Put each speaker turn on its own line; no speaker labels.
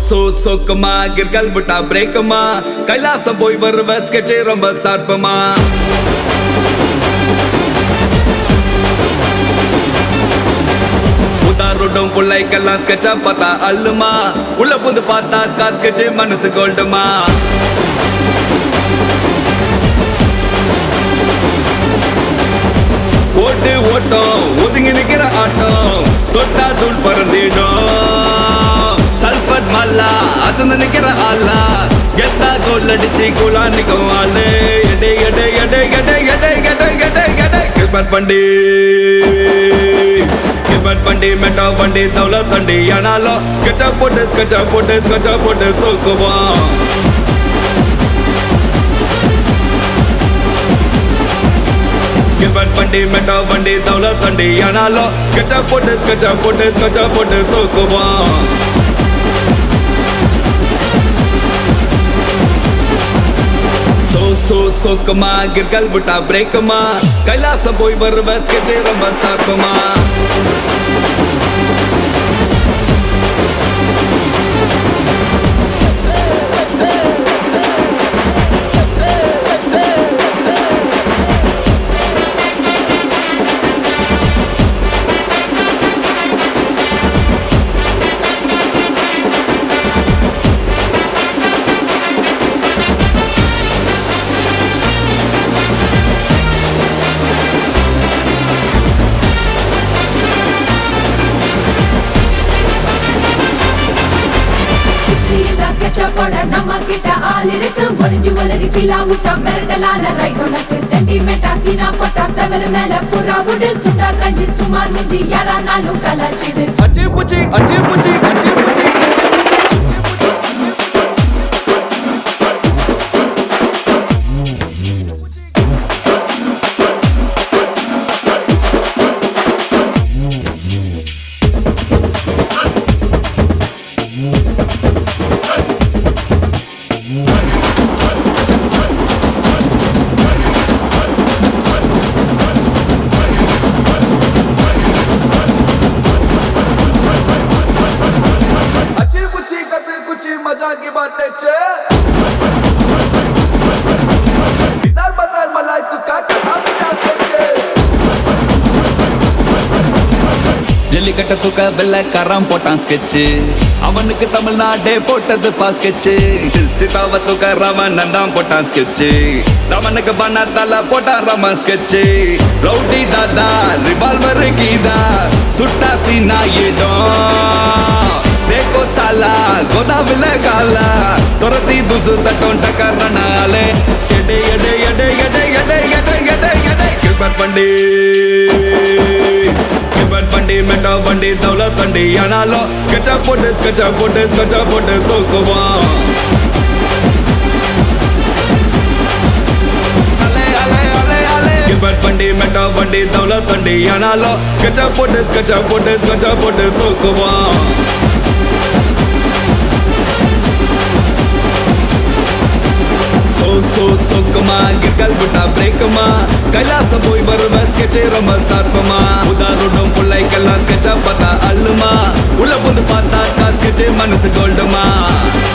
So சொக்குமா கிற்கல் விட்டா பிரேக்குமா கைலாசம் போய் வருவ ஸ்கெட்சே ரொம்ப சார்பமா உதாரோடும் பிள்ளைக்கெல்லாம் ஸ்கெட்சா பார்த்தா அல்லுமா உள்ள புந்து பார்த்தா காஸ்கெட்சே மனசு கோல்டுமா ஓட்டு ஓட்டம் ஒதுங்கி நிக்கிற ஆட்டம் தொட்டா தூள் பறந்திடும் சல்பட் மல்லா அசந்து நிக்கிற ஆளா கெத்தா கோல் அடிச்சு குலா நிக்கும் ஆளு எடை எடை எடை எடை எடை எடை எடை எடை கிரிப்பட் பண்டி கிரிப்பட் பண்டி மெட்டா பண்டி தௌல தண்டி ஆனாலும் ஸ்கெட்சா போட்டு ஸ்கெட்சா போட்டு ஸ்கெட்சா போட்டு தூக்குவான் கிரிப்பட் பண்டி மெட்டா பண்டி தௌல தண்டி ஆனாலும் ஸ்கெட்சா போட்டு ஸ்கெட்சா போட்டு ஸ்கெட்சா போட்டு தூக்குவான் சோ சோ சொக்குமா கிற்கல் விட்டா பிரேக்குமா கைலாசம் போய் வருவ ஸ்கெட்சே ரொம்ப சார்பமா
ஹிஸ்டரியெல்லாம் sketch up போட நம்ம கிட்ட ஆள் இருக்கு. ஒளிஞ்சு ஒளிரி பிலா விட்டா மிரட்டலான right உனக்கு. sentiment ஆ சீனா போட்டா செவரு மேல புறா விடு. சுண்டா கஞ்சி சுமார் மிஞ்சி யாரானாலும் கலாச்சிடு.
அச்சி புச்சி அச்சி புச்சி அச்சி புச்சி अच्छी कुची कते कुची मजा की बातें छे बिजार बाजार मलाई कुसका कथा मिटा स्केचे ஜல்லிக்கட்ட தூக்க வெள்ளக்காரன் போட்டான் ஸ்கெட்சு அவனுக்கு தமிழ்நாடே போட்டது பா ஸ்கெட்சு சீதாவை தூக்க ராமன் தான் போட்டான் ஸ்கெட்சு ராமனுக்கு பண்ணாத்தால போட்டான் ராமன் ஸ்கெட்சு ரவுடி தாதா ரிவால்வர் கீதா சுட்டா சீனா இடம் देखो साला गोदाविले काला तुरती दुसु तटों टकरनाले एडे एडे एडे एडे एडे एडे एडे एडे किरपट पंडी கிரிப்பட் பண்டி மெட்டா பண்டி தௌல தண்டி ஆனாலும் ஸ்கெட்சா போட்டு ஸ்கெட்சா போட்டு ஸ்கெட்சா போட்டு தூக்குவான் அலே அலே அலே அலே கிரிப்பட் பண்டி மெட்டா பண்டி தௌல தண்டி ஆனாலும் ஸ்கெட்சா போட்டு ஸ்கெட்சா போட்டு ஸ்கெட்சா போட்டு தூக்குவான் சோ சோ சொக்குமா கிற்கல் விட்டா பிரேக்குமா கைலாசம் போய் வருவ ஸ்கெட்சே ரொம்ப சார்பமா உதாரோடும் பிள்ளைக்கெல்லாம் ஸ்கெட்சா பார்த்தா அல்லுமா உள்ள புந்து பார்த்தா ஸ்கெட்சே மனசு கோல்டுமா